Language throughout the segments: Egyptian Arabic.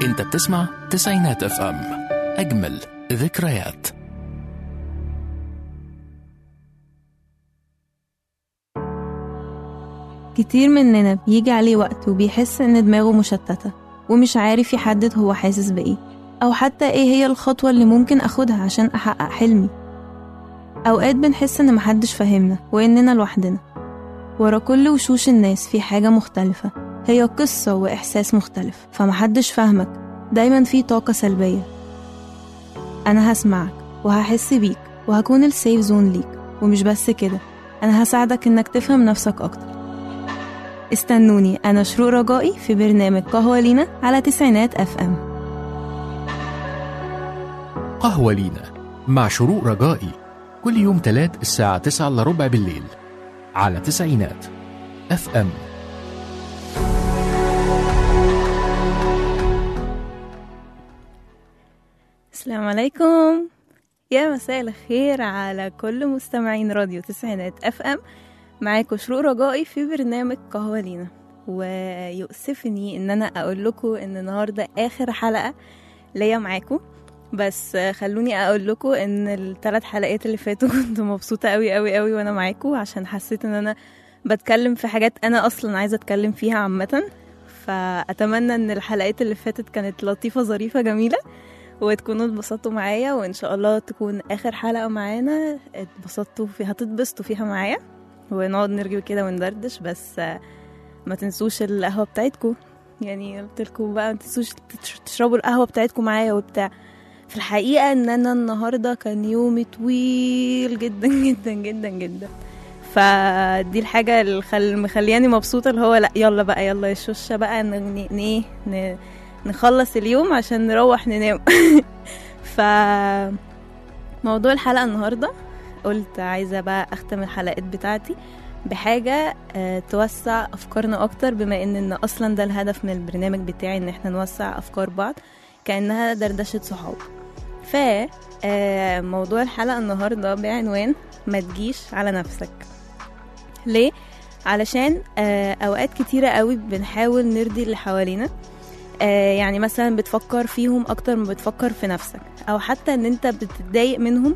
انت بتسمع تسعينات اف ام اجمل ذكريات كتير مننا بيجي عليه وقت وبيحس إن دماغه مشتتة ومش عارف يحدد هو حاسس بإيه أو حتى إيه هي الخطوة اللي ممكن أخدها عشان أحقق حلمي أوقات بنحس إن محدش فاهمنا وإننا لوحدنا ورا كل وشوش الناس في حاجة مختلفة هي قصة وإحساس مختلف فمحدش فاهمك دايما في طاقة سلبية أنا هسمعك وهحس بيك وهكون السيف زون ليك ومش بس كده أنا هساعدك إنك تفهم نفسك أكتر استنوني أنا شروق رجائي في برنامج قهوة لينا على تسعينات أف أم قهوة لينا مع شروق رجائي كل يوم تلات الساعة تسعة إلا ربع بالليل على تسعينات اف ام السلام عليكم يا مساء الخير على كل مستمعين راديو تسعينات اف ام معاكم شروق رجائي في برنامج قهوة لينا ويؤسفني ان انا اقول لكم ان النهارده اخر حلقة ليا معاكم بس خلوني اقول لكم ان الثلاث حلقات اللي فاتوا كنت مبسوطة قوي قوي قوي وانا معاكم عشان حسيت ان انا بتكلم في حاجات انا اصلا عايزة اتكلم فيها عامة فاتمنى ان الحلقات اللي فاتت كانت لطيفة ظريفة جميلة وتكونوا اتبسطتوا معايا وان شاء الله تكون اخر حلقة معانا اتبسطتوا فيها هتتبسطوا فيها معايا ونقعد نرجع كده وندردش بس آه، ما تنسوش القهوة بتاعتكم يعني قلت لكم بقى ما تنسوش تش- تشربوا القهوة بتاعتكم معايا وبتاع في الحقيقة ان انا النهاردة كان يومي طويل جدا جدا جدا جدا فدي الحاجة اللي خل... مخلياني مبسوطة اللي هو لا يلا بقى يلا يا شوشة بقى ن... ن... ن... ن... نخلص اليوم عشان نروح ننام ف موضوع الحلقة النهاردة قلت عايزة بقى أختم الحلقات بتاعتي بحاجة آه، توسع أفكارنا أكتر بما إن إن أصلا ده الهدف من البرنامج بتاعي إن إحنا نوسع أفكار بعض كأنها دردشة صحاب ف آه، موضوع الحلقة النهاردة بعنوان ما تجيش على نفسك ليه؟ علشان آه، أوقات كتيرة قوي بنحاول نرضي اللي حوالينا آه، يعني مثلا بتفكر فيهم أكتر ما بتفكر في نفسك أو حتى إن أنت بتتضايق منهم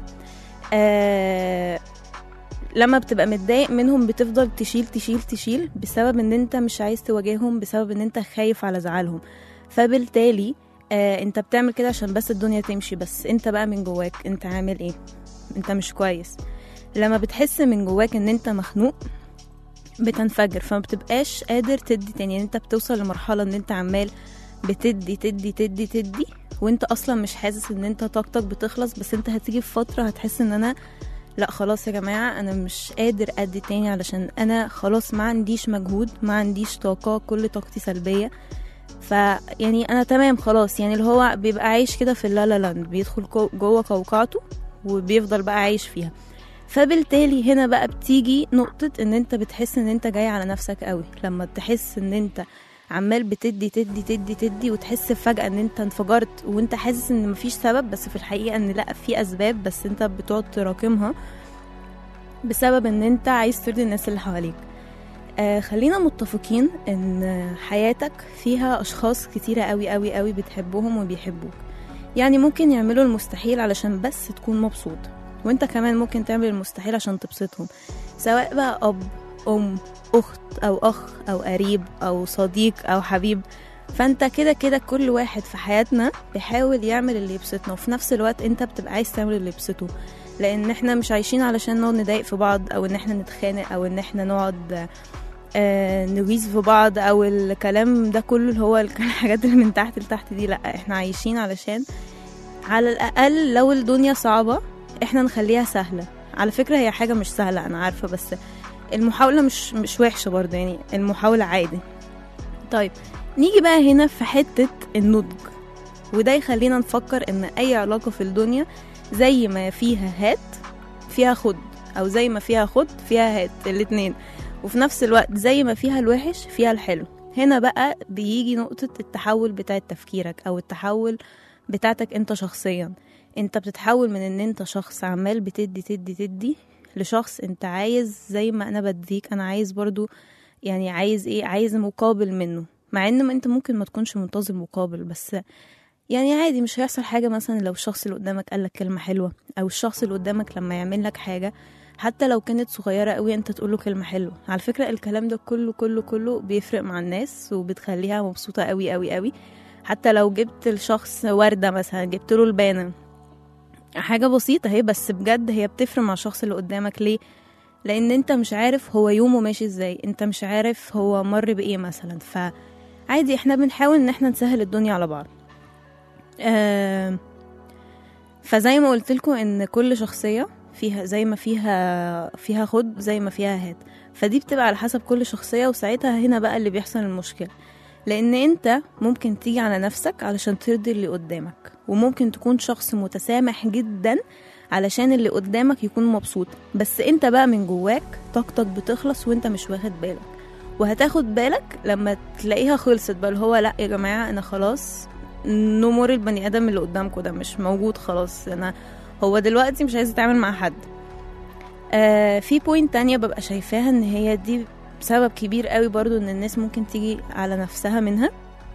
آه لما بتبقى متضايق منهم بتفضل تشيل تشيل تشيل بسبب ان انت مش عايز تواجههم بسبب ان انت خايف على زعلهم فبالتالي آه انت بتعمل كده عشان بس الدنيا تمشي بس انت بقى من جواك انت عامل ايه انت مش كويس لما بتحس من جواك ان انت مخنوق بتنفجر فما بتبقاش قادر تدي تاني يعني انت بتوصل لمرحلة ان انت عمال بتدي تدي تدي تدي وانت اصلا مش حاسس ان انت طاقتك بتخلص بس انت هتيجي في فترة هتحس ان انا لا خلاص يا جماعة أنا مش قادر أدي تاني علشان أنا خلاص ما عنديش مجهود ما عنديش طاقة كل طاقتي سلبية فيعني أنا تمام خلاص يعني اللي هو بيبقى عايش كده في اللالا لاند بيدخل كو- جوه قوقعته وبيفضل بقى عايش فيها فبالتالي هنا بقى بتيجي نقطة ان انت بتحس ان انت جاي على نفسك قوي لما تحس ان انت عمال بتدي تدي تدي تدي وتحس فجأة ان انت انفجرت وانت حاسس ان مفيش سبب بس في الحقيقة ان لا في اسباب بس انت بتقعد تراكمها بسبب ان انت عايز ترضي الناس اللي حواليك آه خلينا متفقين ان حياتك فيها اشخاص كتيرة قوي قوي قوي بتحبهم وبيحبوك يعني ممكن يعملوا المستحيل علشان بس تكون مبسوط وانت كمان ممكن تعمل المستحيل عشان تبسطهم سواء بقى اب ام اخت او اخ او قريب او صديق او حبيب فانت كده كده كل واحد في حياتنا بيحاول يعمل اللي يبسطنا وفي نفس الوقت انت بتبقى عايز تعمل اللي يبسطه لان احنا مش عايشين علشان نقعد نضايق في بعض او ان احنا نتخانق او ان احنا نقعد آه نغيظ في بعض او الكلام ده كله اللي هو الحاجات اللي من تحت لتحت دي لا احنا عايشين علشان على الاقل لو الدنيا صعبة احنا نخليها سهلة على فكرة هي حاجة مش سهلة انا عارفة بس المحاولة مش مش وحشة برضه يعني المحاولة عادي طيب نيجي بقى هنا في حتة النضج وده يخلينا نفكر ان اي علاقة في الدنيا زي ما فيها هات فيها خد او زي ما فيها خد فيها هات الاتنين وفي نفس الوقت زي ما فيها الوحش فيها الحلو هنا بقى بيجي نقطة التحول بتاعة تفكيرك او التحول بتاعتك انت شخصيا انت بتتحول من ان انت شخص عمال بتدي تدي تدي لشخص انت عايز زي ما انا بديك انا عايز برضو يعني عايز ايه عايز مقابل منه مع ان ما انت ممكن ما تكونش منتظر مقابل بس يعني عادي مش هيحصل حاجة مثلا لو الشخص اللي قدامك قالك كلمة حلوة أو الشخص اللي قدامك لما يعمل لك حاجة حتى لو كانت صغيرة قوي انت تقوله كلمة حلوة على فكرة الكلام ده كله كله كله بيفرق مع الناس وبتخليها مبسوطة قوي قوي قوي حتى لو جبت الشخص وردة مثلا جبت له البانة حاجة بسيطة هي بس بجد هي بتفرق مع الشخص اللي قدامك ليه لان انت مش عارف هو يومه ماشي ازاي انت مش عارف هو مر بايه مثلا فعادي احنا بنحاول ان احنا نسهل الدنيا على بعض آه فزي ما قلت لكم ان كل شخصيه فيها زي ما فيها فيها خد زي ما فيها هات فدي بتبقى على حسب كل شخصيه وساعتها هنا بقى اللي بيحصل المشكله لان انت ممكن تيجي على نفسك علشان ترضي اللي قدامك وممكن تكون شخص متسامح جدا علشان اللي قدامك يكون مبسوط بس انت بقى من جواك طاقتك بتخلص وانت مش واخد بالك وهتاخد بالك لما تلاقيها خلصت بقى اللي هو لا يا جماعه انا خلاص نمر البني ادم اللي قدامكم ده مش موجود خلاص انا هو دلوقتي مش عايز يتعامل مع حد آه في بوينت تانية ببقى شايفاها ان هي دي سبب كبير قوي برضو ان الناس ممكن تيجي على نفسها منها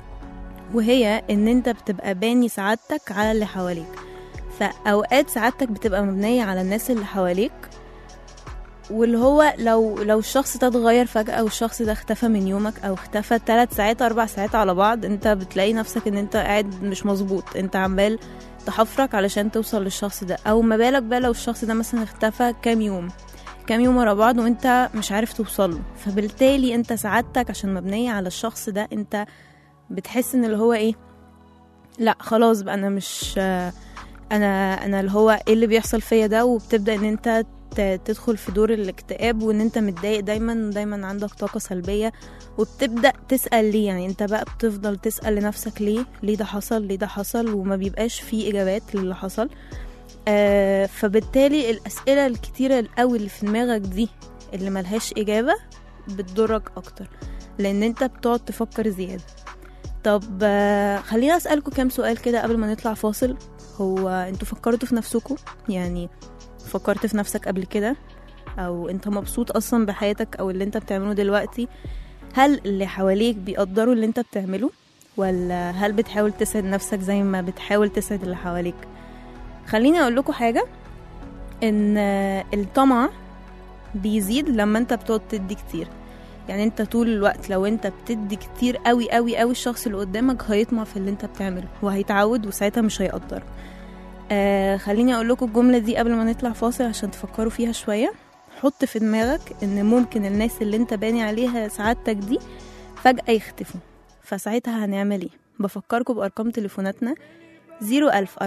وهي ان انت بتبقى باني سعادتك على اللي حواليك فاوقات سعادتك بتبقى مبنيه على الناس اللي حواليك واللي هو لو لو الشخص ده اتغير فجأة والشخص ده اختفى من يومك او اختفى ثلاث ساعات اربع ساعات على بعض انت بتلاقي نفسك ان انت قاعد مش مظبوط انت عمال تحفرك علشان توصل للشخص ده او ما بالك بقى لو الشخص ده مثلا اختفى كام يوم كام يوم ورا بعض وانت مش عارف توصله فبالتالي انت سعادتك عشان مبنية على الشخص ده انت بتحس ان اللي هو ايه لا خلاص بقى انا مش انا انا اللي هو ايه اللي بيحصل فيا ده وبتبدا ان انت ت- تدخل في دور الاكتئاب وان انت متضايق دايما دايما عندك طاقة سلبية وبتبدأ تسأل ليه يعني انت بقى بتفضل تسأل لنفسك ليه ليه ده حصل ليه ده حصل وما بيبقاش فيه اجابات للي حصل آه فبالتالي الاسئلة الكتيرة قوي اللي في دماغك دي اللي ملهاش اجابة بتضرك اكتر لان انت بتقعد تفكر زيادة طب آه خلينا اسألكم كام سؤال كده قبل ما نطلع فاصل هو انتوا فكرتوا في نفسكم يعني فكرت في نفسك قبل كده او انت مبسوط اصلا بحياتك او اللي انت بتعمله دلوقتي هل اللي حواليك بيقدروا اللي انت بتعمله ولا هل بتحاول تسعد نفسك زي ما بتحاول تسعد اللي حواليك خليني اقول لكم حاجه ان الطمع بيزيد لما انت بتقعد تدي كتير يعني انت طول الوقت لو انت بتدي كتير قوي قوي قوي الشخص اللي قدامك هيطمع في اللي انت بتعمله وهيتعود وساعتها مش هيقدر آه خليني اقول لكم الجمله دي قبل ما نطلع فاصل عشان تفكروا فيها شويه حط في دماغك ان ممكن الناس اللي انت باني عليها سعادتك دي فجاه يختفوا فساعتها هنعمل ايه بفكركم بارقام تليفوناتنا 01000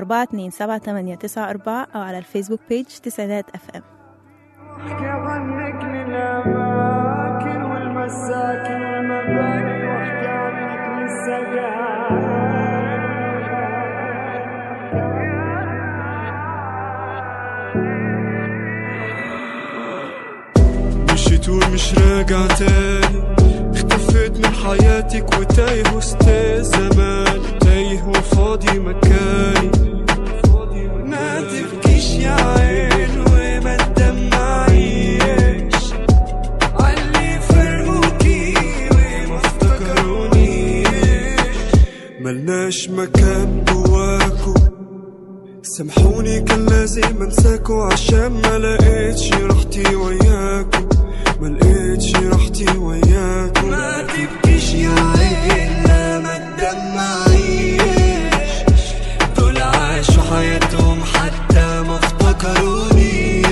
427 او على الفيسبوك بيج تسعينات اف ام احكي عنك للأماكن والمساكن والمباني واحكي عنك للسجاير مشيت ومش راجع تاني اختفيت من حياتك وتايه وسط زمان تايه وفاضي مكاني ما تبكيش يا عين وما تدمعيش علي فرقوكي وما افتكرونيش ملناش مكان جواكو سامحوني كان لازم انساكوا عشان ما لقيتش راحتي وياكوا ما لقيتش راحتي وياكوا ما تبكيش يا عين لا ما تدمعيش دول عاشوا حياتهم حتى ما افتكروني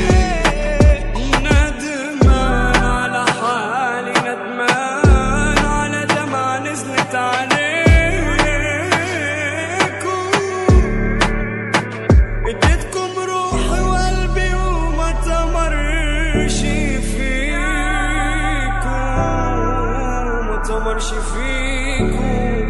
ندمان على حالي ندمان على دمعة نزلت عليكم اديتكم روحي وقلبي وما تمرش فيكم ما تمرش فيكم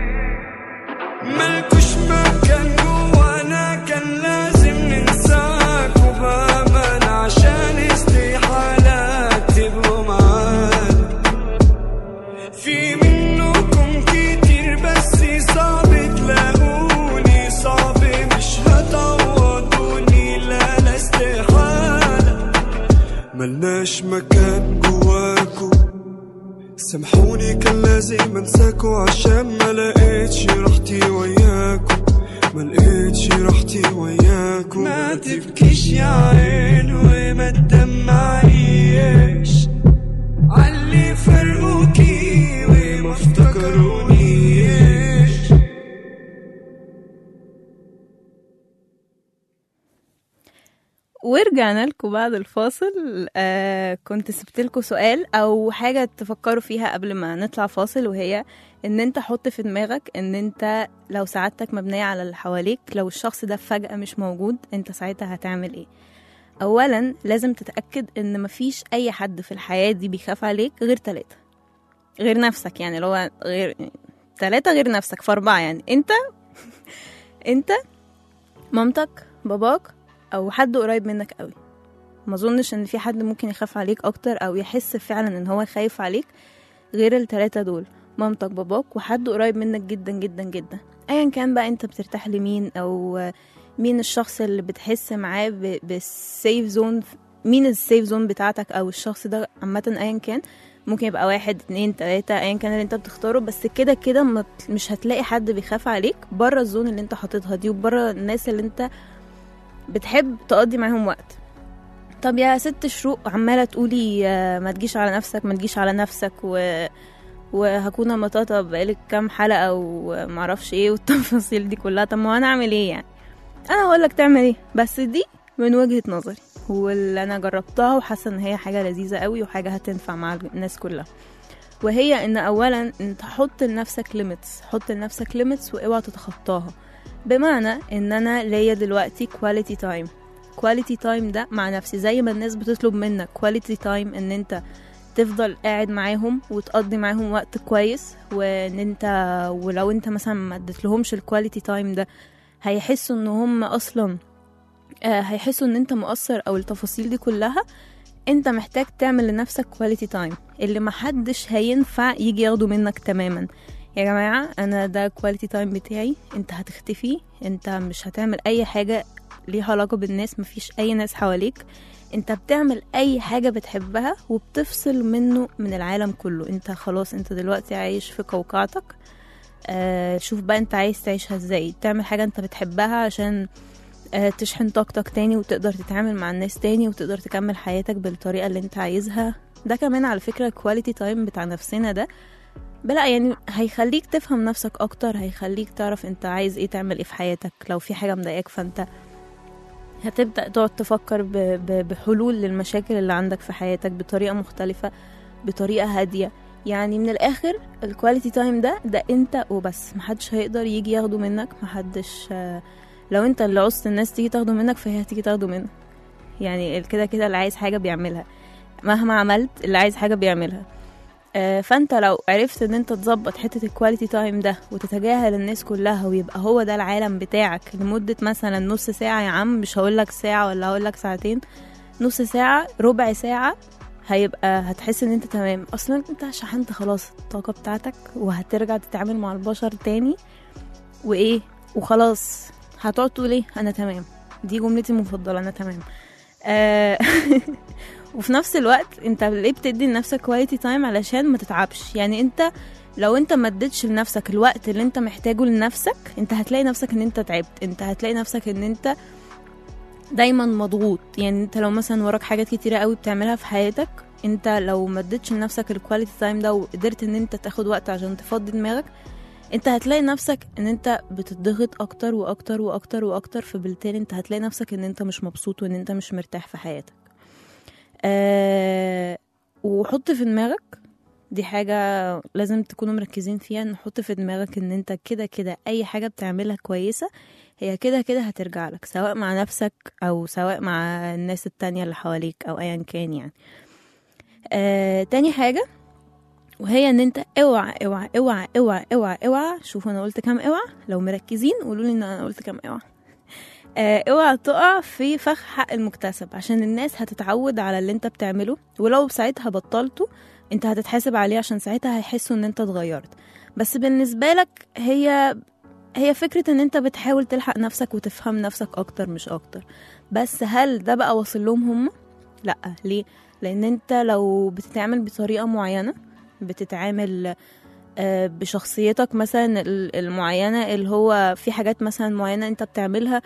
مالكوش مكان جوانا كان لازم ننساك وبأمان عشان استحالات تبقوا معانا في منكم كتير بس صعب تلاقوني صعب مش هتعوضوني لا لا استحالة ملناش مكان جواكو سامحوني كان لازم انساكوا عشان ما لقيتش راحتي وياكوا ما لقيتش راحتي وياكوا ما تبكيش يا عين وما تدمعيش علي فرقوكي وما افتكرونيش ورجعنا لكم بعد الفاصل آه كنت سبت لكم سؤال او حاجه تفكروا فيها قبل ما نطلع فاصل وهي ان انت حط في دماغك ان انت لو سعادتك مبنيه على اللي حواليك لو الشخص ده فجاه مش موجود انت ساعتها هتعمل ايه اولا لازم تتاكد ان مفيش اي حد في الحياه دي بيخاف عليك غير ثلاثه غير نفسك يعني اللي هو غير ثلاثه غير نفسك فاربعه يعني انت انت مامتك باباك او حد قريب منك قوي ما اظنش ان في حد ممكن يخاف عليك اكتر او يحس فعلا ان هو خايف عليك غير التلاتة دول مامتك باباك وحد قريب منك جدا جدا جدا ايا كان بقى انت بترتاح لمين او مين الشخص اللي بتحس معاه ب- بالسيف زون مين السيف زون بتاعتك او الشخص ده عامة ايا كان ممكن يبقى واحد اتنين تلاتة ايا كان اللي انت بتختاره بس كده كده ما ت- مش هتلاقي حد بيخاف عليك بره الزون اللي انت حاططها دي وبره الناس اللي انت بتحب تقضي معاهم وقت طب يا ست شروق عمالة تقولي آه، ما تجيش على نفسك ما تجيش على نفسك و... وهكون مطاطة بقالك كام حلقة ومعرفش ايه والتفاصيل دي كلها طب ما انا اعمل ايه يعني انا هقولك تعمل ايه بس دي من وجهة نظري واللي انا جربتها وحاسة ان هي حاجة لذيذة قوي وحاجة هتنفع مع الناس كلها وهي ان اولا انت حط لنفسك ليميتس حط لنفسك ليميتس واوعى تتخطاها بمعنى ان انا ليا دلوقتي كواليتي تايم كواليتي تايم ده مع نفسي زي ما الناس بتطلب منك كواليتي تايم ان انت تفضل قاعد معاهم وتقضي معاهم وقت كويس وان انت ولو انت مثلا ما اديتلهمش الكواليتي تايم ده هيحسوا ان هم اصلا آه، هيحسوا ان انت مقصر او التفاصيل دي كلها انت محتاج تعمل لنفسك كواليتي تايم اللي محدش هينفع يجي ياخده منك تماما يا جماعة أنا ده كواليتي تايم بتاعي أنت هتختفي أنت مش هتعمل أي حاجة ليها علاقة بالناس مفيش أي ناس حواليك أنت بتعمل أي حاجة بتحبها وبتفصل منه من العالم كله أنت خلاص أنت دلوقتي عايش في قوقعتك آه شوف بقى أنت عايز تعيشها إزاي تعمل حاجة أنت بتحبها عشان آه تشحن طاقتك تاني وتقدر تتعامل مع الناس تاني وتقدر تكمل حياتك بالطريقة اللي أنت عايزها ده كمان على فكرة الكواليتي تايم بتاع نفسنا ده بلا يعني هيخليك تفهم نفسك اكتر هيخليك تعرف انت عايز ايه تعمل ايه في حياتك لو في حاجه مضايقاك فانت هتبدا تقعد تفكر ب- ب- بحلول للمشاكل اللي عندك في حياتك بطريقه مختلفه بطريقه هاديه يعني من الاخر الكواليتي تايم ده ده انت وبس محدش هيقدر يجي ياخده منك محدش آه، لو انت اللي عوزت الناس تيجي تاخده منك فهي هتيجي تاخده منك يعني كده كده اللي عايز حاجه بيعملها مهما عملت اللي عايز حاجه بيعملها آه، فانت لو عرفت ان انت تظبط حته الكواليتي تايم ده وتتجاهل الناس كلها ويبقى هو ده العالم بتاعك لمده مثلا نص ساعه يا عم مش هقولك ساعه ولا هقولك ساعتين نص ساعه ربع ساعه هيبقى هتحس ان انت تمام اصلا انت شحنت خلاص الطاقه بتاعتك وهترجع تتعامل مع البشر تاني وايه وخلاص هتقعد تقول ايه انا تمام دي جملتي المفضله انا تمام آه وفي نفس الوقت انت ليه بتدي لنفسك كواليتي تايم علشان ما تتعبش يعني انت لو انت ما اديتش لنفسك الوقت اللي انت محتاجه لنفسك انت هتلاقي نفسك ان انت تعبت انت هتلاقي نفسك ان انت دايما مضغوط يعني انت لو مثلا وراك حاجات كتيرة قوي بتعملها في حياتك انت لو ما اديتش لنفسك الكواليتي تايم ده وقدرت ان انت تاخد وقت عشان تفضي دماغك انت هتلاقي نفسك ان انت بتضغط اكتر واكتر واكتر واكتر فبالتالي انت هتلاقي نفسك ان انت مش مبسوط وان انت مش مرتاح في حياتك آه وحط في دماغك دي حاجة لازم تكونوا مركزين فيها ان حط في دماغك ان انت كده كده اي حاجة بتعملها كويسة هي كده كده هترجع لك سواء مع نفسك او سواء مع الناس التانية اللي حواليك او ايا كان يعني آه تاني حاجة وهي ان انت اوعى اوعى اوعى اوعى اوعى اوعى شوفوا انا قلت كام اوعى لو مركزين قولوا لي ان انا قلت كام اوعى آه، اوعى تقع في فخ حق المكتسب عشان الناس هتتعود على اللي انت بتعمله ولو ساعتها بطلته انت هتتحاسب عليه عشان ساعتها هيحسوا ان انت اتغيرت بس بالنسبة لك هي هي فكرة ان انت بتحاول تلحق نفسك وتفهم نفسك اكتر مش اكتر بس هل ده بقى واصل لهم هم لا ليه لان انت لو بتتعامل بطريقة معينة بتتعامل آه، بشخصيتك مثلا ال- المعينة اللي هو في حاجات مثلا معينة انت بتعملها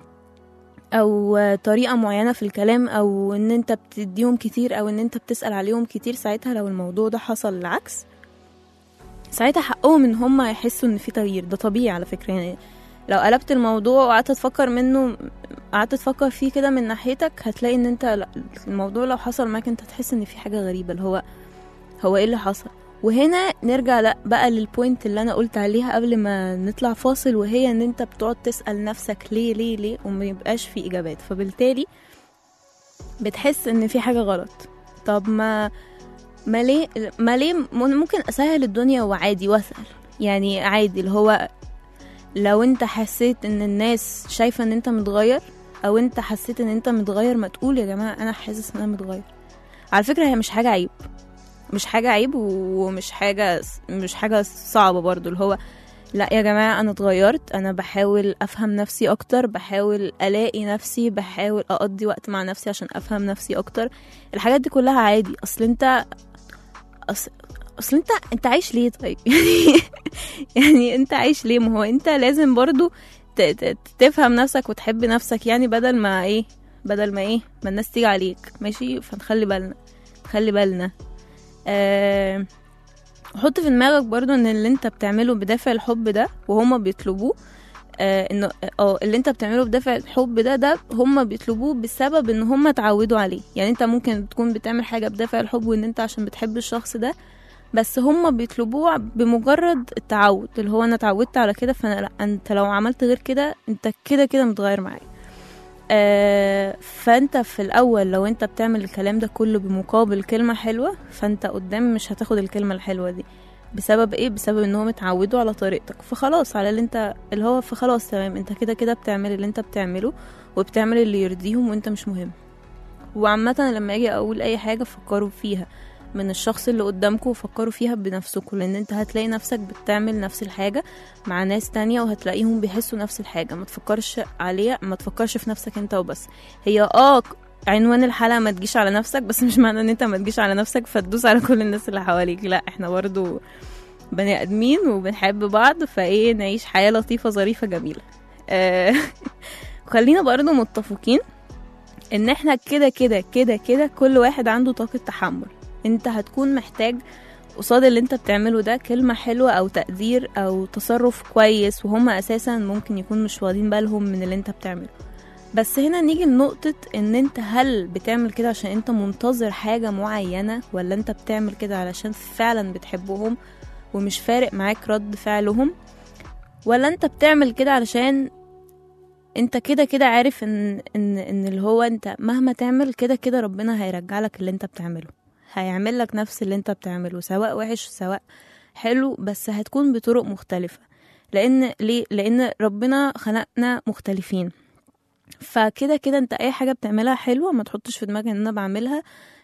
او آه، طريقة معينة في الكلام او ان انت بتديهم كتير او ان انت بتسأل عليهم كتير ساعتها لو الموضوع ده حصل العكس ساعتها حقهم ان هم يحسوا ان في تغيير ده طبيعي على فكرة يعني لو قلبت الموضوع وقعدت تفكر منه قعدت تفكر فيه كده من ناحيتك هتلاقي ان انت لا- الموضوع لو حصل معاك انت تحس ان في حاجة غريبة اللي هو هو ايه اللي حصل وهنا نرجع لا بقى للبوينت اللي انا قلت عليها قبل ما نطلع فاصل وهي ان انت بتقعد تسأل نفسك ليه ليه ليه وما يبقاش في اجابات فبالتالي بتحس ان في حاجة غلط طب ما ما ليه ما ليه ممكن اسهل الدنيا وعادي واسأل يعني عادي اللي هو لو انت حسيت ان الناس شايفة ان انت متغير او انت حسيت ان انت متغير ما تقول يا جماعة انا حاسس ان انا متغير على فكرة هي مش حاجة عيب مش حاجة عيب ومش حاجة مش حاجة صعبة برضو اللي هو لا يا جماعة أنا اتغيرت أنا بحاول أفهم نفسي أكتر بحاول ألاقي نفسي بحاول أقضي وقت مع نفسي عشان أفهم نفسي أكتر الحاجات دي كلها عادي أصل أنت أصل, أصل أنت أنت عايش ليه طيب يعني يعني أنت عايش ليه ما هو أنت لازم برضو ت- ت- تفهم نفسك وتحب نفسك يعني بدل ما إيه بدل ما إيه ما الناس تيجي عليك ماشي فنخلي بالنا خلي بالنا آه، حط في دماغك برضو ان اللي انت بتعمله بدافع الحب ده وهما بيطلبوه آه انه اه اللي انت بتعمله بدافع الحب ده ده هما بيطلبوه بسبب ان هما اتعودوا عليه يعني انت ممكن تكون بتعمل حاجة بدافع الحب وان انت عشان بتحب الشخص ده بس هما بيطلبوه بمجرد التعود اللي هو انا اتعودت على كده فانا لا انت لو عملت غير كده انت كده كده متغير معايا آه، فانت في الاول لو انت بتعمل الكلام ده كله بمقابل كلمة حلوة فانت قدام مش هتاخد الكلمة الحلوة دي بسبب ايه بسبب انهم اتعودوا على طريقتك فخلاص على اللي انت اللي هو فخلاص تمام انت كده كده بتعمل اللي انت بتعمله وبتعمل اللي يرضيهم وانت مش مهم وعامة لما اجي اقول اي حاجة فكروا فيها من الشخص اللي قدامكم وفكروا فيها بنفسكم لان انت هتلاقي نفسك بتعمل نفس الحاجة مع ناس تانية وهتلاقيهم بيحسوا نفس الحاجة ما تفكرش عليها ما تفكرش في نفسك انت وبس هي اه عنوان الحلقة ما تجيش على نفسك بس مش معنى ان انت ما تجيش على نفسك فتدوس على كل الناس اللي حواليك لا احنا برضو بني ادمين وبنحب بعض فايه نعيش حياة لطيفة ظريفة جميلة آه، خلينا برضو متفقين ان احنا كده كده كده كده كل واحد عنده طاقة تحمل انت هتكون محتاج قصاد اللي انت بتعمله ده كلمة حلوة او تقدير او تصرف كويس وهم اساسا ممكن يكون مش واخدين بالهم من اللي انت بتعمله بس هنا نيجي لنقطة ان انت هل بتعمل كده عشان انت منتظر حاجة معينة ولا انت بتعمل كده علشان فعلا بتحبهم ومش فارق معاك رد فعلهم ولا انت بتعمل كده علشان انت كده كده عارف ان ان ان اللي هو انت مهما تعمل كده كده ربنا هيرجع لك اللي انت بتعمله هيعمل لك نفس اللي انت بتعمله سواء وحش سواء حلو بس هتكون بطرق مختلفة لان ليه لان ربنا خلقنا مختلفين فكده كده انت اي حاجة بتعملها حلوة ما تحطش في دماغك ان انا بعملها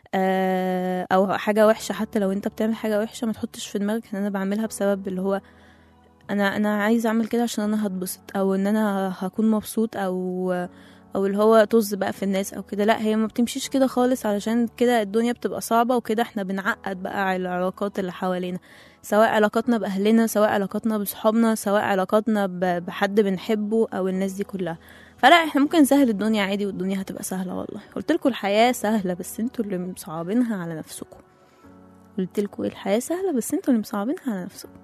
آه، او حاجة وحشة حتى لو انت بتعمل حاجة وحشة ما تحطش في دماغك ان انا بعملها بسبب اللي هو انا انا عايز اعمل كده عشان انا هتبسط او ان انا هكون مبسوط او او اللي هو طز بقى في الناس او كده لا هي ما بتمشيش كده خالص علشان كده الدنيا بتبقى صعبة وكده احنا بنعقد بقى على العلاقات اللي حوالينا سواء علاقاتنا بأهلنا سواء علاقاتنا بصحابنا سواء علاقاتنا ب- بحد بنحبه او الناس دي كلها فلا احنا ممكن نسهل الدنيا عادي والدنيا هتبقى سهلة والله قلت لكم الحياة سهلة بس انتوا اللي مصعبينها على نفسكم قلت لكم الحياة سهلة بس انتوا اللي مصعبينها على نفسكم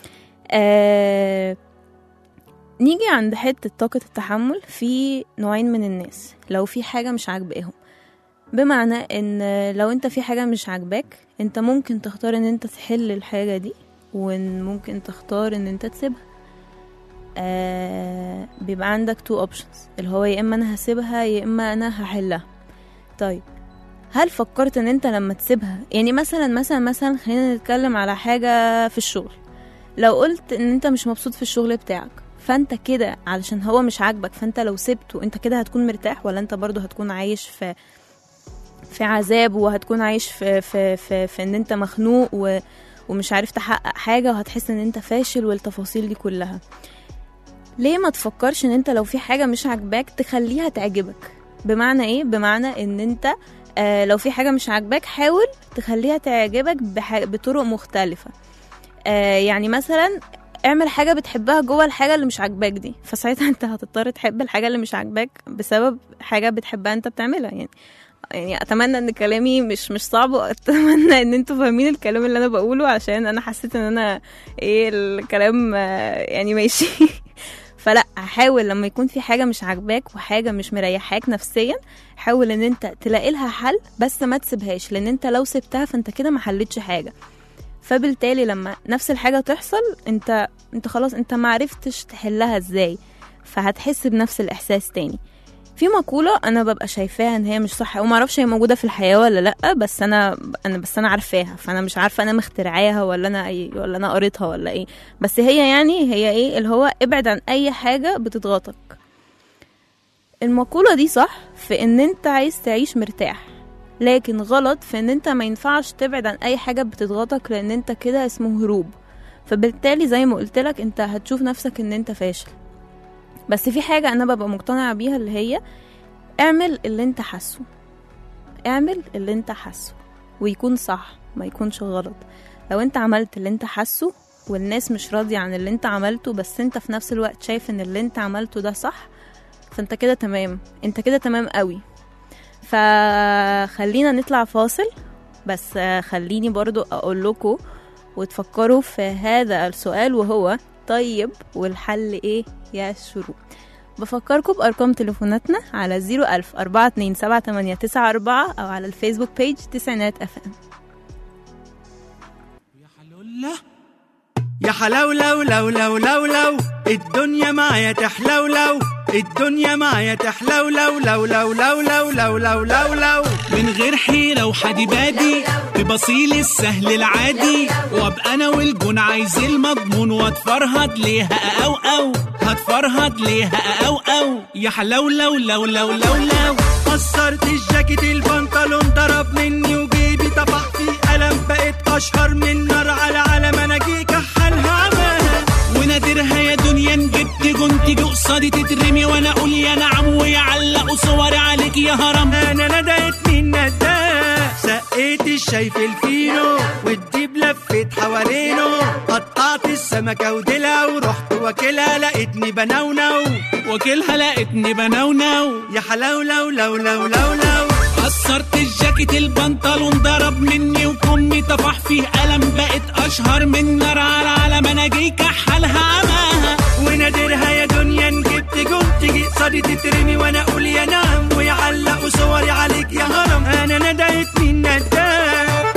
آه نيجي عند حتة طاقة التحمل في نوعين من الناس لو في حاجة مش عاجباهم بمعنى ان لو انت في حاجة مش عاجباك انت ممكن تختار ان انت تحل الحاجة دي وممكن تختار ان انت تسيبها آه بيبقى عندك تو اوبشنز اللي هو يا اما انا هسيبها يا اما انا هحلها طيب هل فكرت ان انت لما تسيبها يعني مثلا مثلا مثلا خلينا نتكلم على حاجة في الشغل لو قلت ان انت مش مبسوط في الشغل بتاعك فانت كده علشان هو مش عاجبك فانت لو سبته انت كده هتكون مرتاح ولا انت برضو هتكون عايش في في عذاب وهتكون عايش في في في, في ان انت مخنوق و ومش عارف تحقق حاجة وهتحس ان انت فاشل والتفاصيل دي كلها ليه ما تفكرش ان انت لو في حاجة مش عاجباك تخليها تعجبك بمعنى ايه بمعنى ان انت آه لو في حاجة مش عاجباك حاول تخليها تعجبك بح... بطرق مختلفة آه يعني مثلا اعمل حاجة بتحبها جوه الحاجة اللي مش عاجباك دي فساعتها انت هتضطر تحب الحاجة اللي مش عاجباك بسبب حاجة بتحبها انت بتعملها يعني يعني اتمنى ان كلامي مش مش صعب واتمنى ان انتوا فاهمين الكلام اللي انا بقوله عشان انا حسيت ان انا ايه الكلام آه، يعني ماشي فلا حاول لما يكون في حاجة مش عاجباك وحاجة مش مريحاك نفسيا حاول ان انت تلاقي لها حل بس ما تسيبهاش لان انت لو سبتها فانت كده ما حلتش حاجة فبالتالي لما نفس الحاجة تحصل انت انت خلاص انت ما عرفتش تحلها ازاي فهتحس بنفس الاحساس تاني في مقولة أنا ببقى شايفاها إن هي مش صح وما أعرفش هي موجودة في الحياة ولا لأ بس أنا أنا بس أنا عارفاها فأنا مش عارفة أنا مخترعاها ولا أنا أي ولا أنا قريتها ولا إيه بس هي يعني هي إيه اللي هو ابعد عن أي حاجة بتضغطك المقولة دي صح في إن أنت عايز تعيش مرتاح لكن غلط في إن أنت ما ينفعش تبعد عن أي حاجة بتضغطك لأن أنت كده اسمه هروب فبالتالي زي ما قلتلك أنت هتشوف نفسك إن أنت فاشل بس في حاجة أنا ببقى مقتنعة بيها اللي هي اعمل اللي انت حاسه اعمل اللي انت حاسه ويكون صح ما يكونش غلط لو انت عملت اللي انت حاسه والناس مش راضية عن اللي انت عملته بس انت في نفس الوقت شايف ان اللي انت عملته ده صح فانت كده تمام انت كده تمام قوي فخلينا نطلع فاصل بس آه، خليني برضو اقول لكم وتفكروا في هذا السؤال وهو طيب والحل ايه يا شروق بفكركم بأرقام تليفوناتنا على 01000 427 أو على الفيسبوك بيج تسعينات اف ام حلولة يا حلاولو لو لو لو لو الدنيا معايا تحلولو الدنيا معايا تحلولو لو لو لو لو لو لو لو لو من غير حيرة وحدي بادي ببصيل السهل العادي وابقى انا والجون عايز المضمون واتفرهد ليها او او هتفرهد ليها او او يا حلاولو لو لو لو لو قصرت الجاكيت البنطلون ضرب مني وجيبي طبع في قلم بقيت اشهر من نار على علم انا جيك حالها عماها ونادرها يا دنيا ان جبت جون تيجي قصادي تترمي وانا اقول يا نعم ويعلقوا صوري عليك يا هرم انا ندهت من نداه سقيت الشاي في الفينو والديب لفت حوالينه قطعت السمكة وديلها ورحت واكلها لقيتني بنونو واكلها لقيتني بنونو يا حلاولو لو لو لو لو قصرت الجاكيت البنطلون ضرب مني وكمي طفح فيه قلم بقت اشهر من نار على علم انا جاي كحلها عماها ونادرها يا دنيا ان جبت جون تيجي قصادي تترمي وانا اقول يا نعم ويعلقوا صوري عليك يا هرم انا ندهت من نداه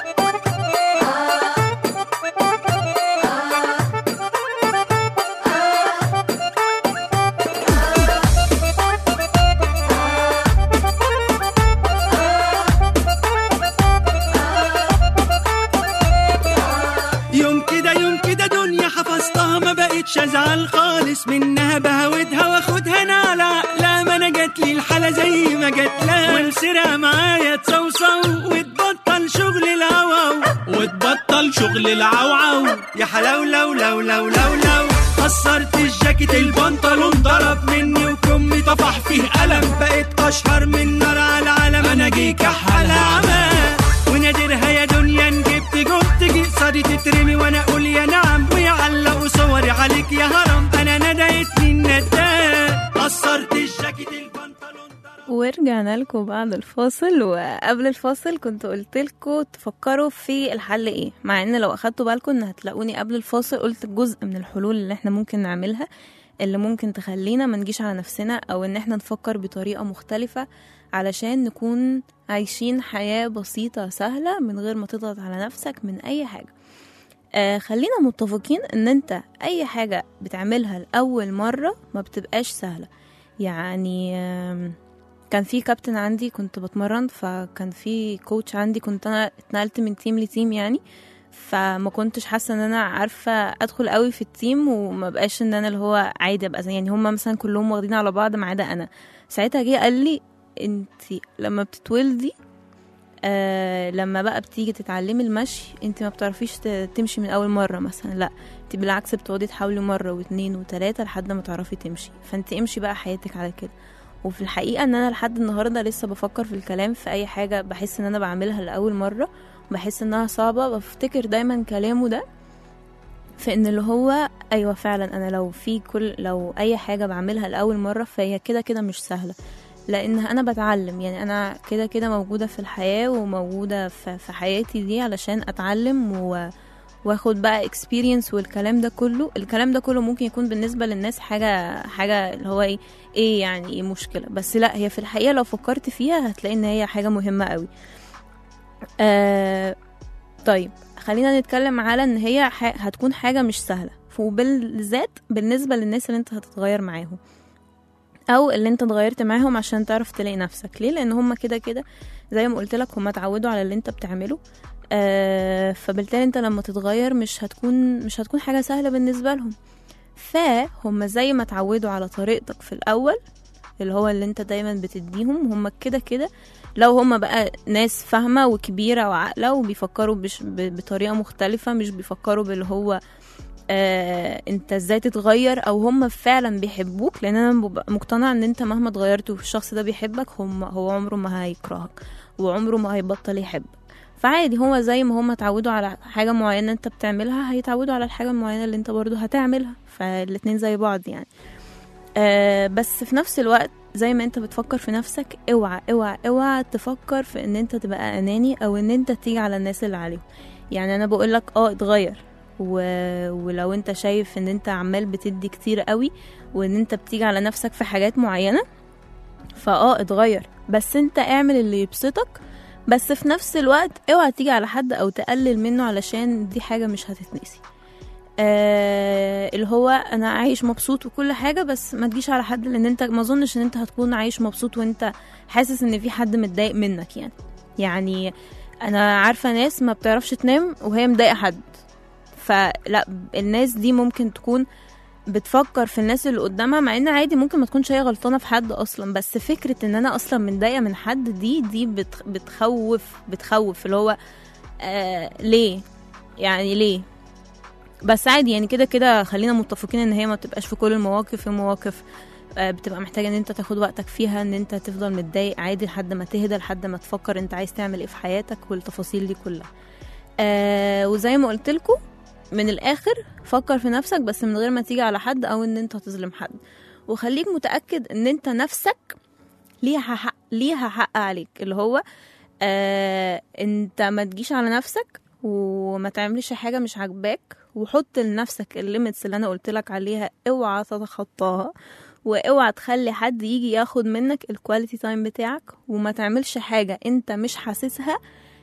يوم كده يوم كده دنيا حفظتها ما بقتش ازعل خالص منها بهودها واخدها انا على عقلها ما انا جات لي الحاله زي ما جات لها ومسيرها معايا تصوصو وتبطل شغل العوعو وتبطل شغل العوعو يا حلاولو لو لو لو لو قصرت الجاكيت البنطلون ضرب مني وكمي طفح فيه قلم بقيت اشهر من نار على العالم انا جيك حالها عماه ونادرها يا دنيا ان جبت جون تيجي قصادي تترمي وانا اقول يا نعم ويعلقوا صوري عليك يا هرم انا ندهت من نداه قصرت الجاكيت البنطلون ضرب ورجعنا لكم بعد الفاصل وقبل الفاصل كنت قلت لكم تفكروا في الحل ايه مع ان لو اخدتوا بالكم ان هتلاقوني قبل الفاصل قلت جزء من الحلول اللي احنا ممكن نعملها اللي ممكن تخلينا ما نجيش على نفسنا او ان احنا نفكر بطريقة مختلفة علشان نكون عايشين حياة بسيطة سهلة من غير ما تضغط على نفسك من اي حاجة آه خلينا متفقين ان انت اي حاجة بتعملها لأول مرة ما بتبقاش سهلة يعني آم، كان في كابتن عندي كنت بتمرن فكان في كوتش عندي كنت انا اتنقلت من تيم لتيم يعني فما كنتش حاسه ان انا عارفه ادخل قوي في التيم وما بقاش ان انا اللي هو عادي ابقى زي يعني هم مثلا كلهم واخدين على بعض ما عدا انا ساعتها جه قال لي انت لما بتتولدي آه لما بقى بتيجي تتعلمي المشي انت ما بتعرفيش ت- تمشي من اول مره مثلا لا انت بالعكس بتقعدي تحاولي مره واتنين وتلاته لحد ما تعرفي تمشي فانت امشي بقى حياتك على كده وفي الحقيقة ان انا لحد النهاردة لسه بفكر في الكلام في اي حاجة بحس ان انا بعملها لأول مرة بحس انها صعبة بفتكر دايما كلامه ده في ان اللي هو ايوه فعلا انا لو في كل لو اي حاجة بعملها لأول مرة فهي كده كده مش سهلة لان انا بتعلم يعني انا كده كده موجودة في الحياة وموجودة في في حياتي دي علشان اتعلم و واخد بقى experience والكلام ده كله الكلام ده كله ممكن يكون بالنسبة للناس حاجة حاجة اللي هو ايه ايه يعني ايه مشكلة بس لا هي في الحقيقة لو فكرت فيها هتلاقي ان هي حاجة مهمة قوي آه طيب خلينا نتكلم على ان هي ح- هتكون حاجة مش سهلة وبالذات بالنسبة للناس اللي انت هتتغير معاهم او اللي انت اتغيرت معاهم عشان تعرف تلاقي نفسك ليه لان هم كده كده زي ما قلت لك هم اتعودوا على اللي انت بتعمله آه فبالتالي انت لما تتغير مش هتكون مش هتكون حاجة سهلة بالنسبة لهم فهم زي ما اتعودوا على طريقتك في الاول اللي هو اللي انت دايما بتديهم هم كده كده لو هم بقى ناس فاهمة وكبيرة وعاقلة وبيفكروا بش ب- بطريقة مختلفة مش بيفكروا باللي هو آه انت ازاي تتغير او هم فعلا بيحبوك لان انا ببقى مقتنعة ان انت مهما اتغيرت والشخص ده بيحبك هم هو عمره ما هيكرهك وعمره ما هيبطل يحبك فعادي هو زي ما هم اتعودوا على حاجة معينة انت بتعملها هيتعودوا على الحاجة المعينة اللي انت برضو هتعملها فالاتنين زي بعض يعني آه بس في نفس الوقت زي ما انت بتفكر في نفسك اوعى اوعى اوعى تفكر في ان انت تبقى اناني او ان انت تيجي على الناس اللي عليهم يعني انا بقولك اه اتغير و... ولو انت شايف ان انت عمال بتدي كتير قوي وان انت بتيجي على نفسك في حاجات معينة فاه اتغير بس انت اعمل اللي يبسطك بس في نفس الوقت اوعى تيجي على حد او تقلل منه علشان دي حاجة مش هتتنسي آه اللي هو انا عايش مبسوط وكل حاجه بس ما تجيش على حد لان انت ما اظنش ان انت هتكون عايش مبسوط وانت حاسس ان في حد متضايق منك يعني يعني انا عارفه ناس ما بتعرفش تنام وهي مضايقه حد فلا الناس دي ممكن تكون بتفكر في الناس اللي قدامها مع ان عادي ممكن ما تكونش هي غلطانه في حد اصلا بس فكره ان انا اصلا متضايقه من حد دي دي بتخ- بتخوف بتخوف اللي هو آه ليه يعني ليه بس عادي يعني كده كده خلينا متفقين ان هي ما بتبقاش في كل المواقف في مواقف آه، بتبقى محتاجة ان انت تاخد وقتك فيها ان انت تفضل متضايق عادي لحد ما تهدى لحد ما تفكر انت عايز تعمل ايه في حياتك والتفاصيل دي كلها آه وزي ما قلت لكم من الاخر فكر في نفسك بس من غير ما تيجي على حد او ان انت تظلم حد وخليك متأكد ان انت نفسك ليها حق ليها حق عليك اللي هو آه انت ما تجيش على نفسك وما تعملش حاجة مش عاجباك وحط لنفسك الليميتس اللي انا قلت لك عليها اوعى تتخطاها واوعى تخلي حد يجي ياخد منك الكواليتي تايم بتاعك وما تعملش حاجة انت مش حاسسها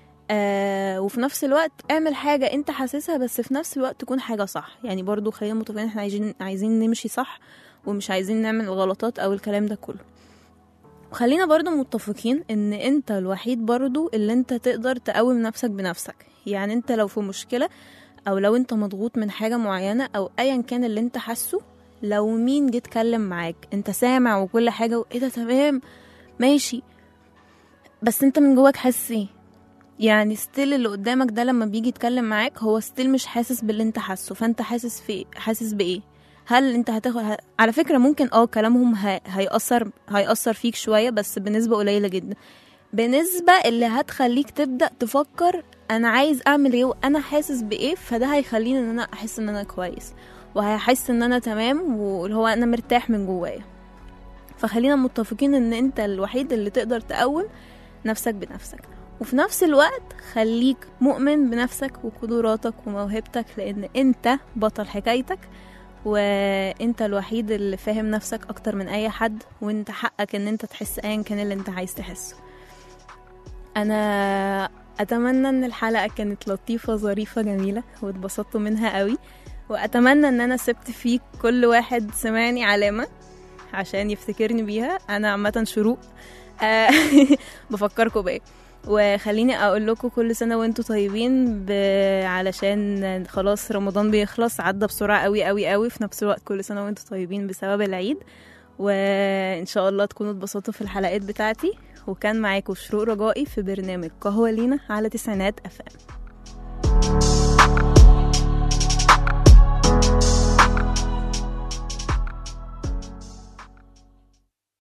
آه وفي نفس الوقت اعمل حاجة انت حاسسها بس في نفس الوقت تكون حاجة صح يعني برضو خلينا متفقين احنا عايزين عايزين نمشي صح ومش عايزين نعمل غلطات او الكلام ده كله وخلينا برضو متفقين ان انت الوحيد برضو اللي انت تقدر تقوم نفسك بنفسك يعني انت لو في مشكلة او لو انت مضغوط من حاجة معينة او ايا كان اللي انت حاسه لو مين جه اتكلم معاك انت سامع وكل حاجة وايه ده تمام ماشي بس انت من جواك حاسس ايه يعني ستيل اللي قدامك ده لما بيجي يتكلم معاك هو ستيل مش حاسس باللي انت حاسه فانت حاسس في حاسس بايه هل انت هتاخد ه... على فكره ممكن اه كلامهم ه... هيأثر هيأثر فيك شويه بس بنسبه قليله جدا بنسبه اللي هتخليك تبدا تفكر انا عايز اعمل ايه وانا حاسس بايه فده هيخليني ان انا احس ان انا كويس وهحس ان انا تمام واللي هو انا مرتاح من جوايا فخلينا متفقين ان انت الوحيد اللي تقدر تقوم نفسك بنفسك وفي نفس الوقت خليك مؤمن بنفسك وقدراتك وموهبتك لان انت بطل حكايتك وانت الوحيد اللي فاهم نفسك اكتر من اي حد وانت حقك ان انت تحس ايا كان اللي انت عايز تحسه انا اتمنى ان الحلقه كانت لطيفه ظريفه جميله واتبسطتوا منها قوي واتمنى ان انا سبت فيك كل واحد سمعني علامه عشان يفتكرني بيها انا عامه شروق آه، بفكركم بايه وخليني اقول لكم كل سنه وانتم طيبين ب... علشان خلاص رمضان بيخلص عدى بسرعه قوي قوي قوي في نفس الوقت كل سنه وانتم طيبين بسبب العيد وان شاء الله تكونوا اتبسطوا في الحلقات بتاعتي وكان معاكم شروق رجائي في برنامج قهوه لينا على تسعينات اف ام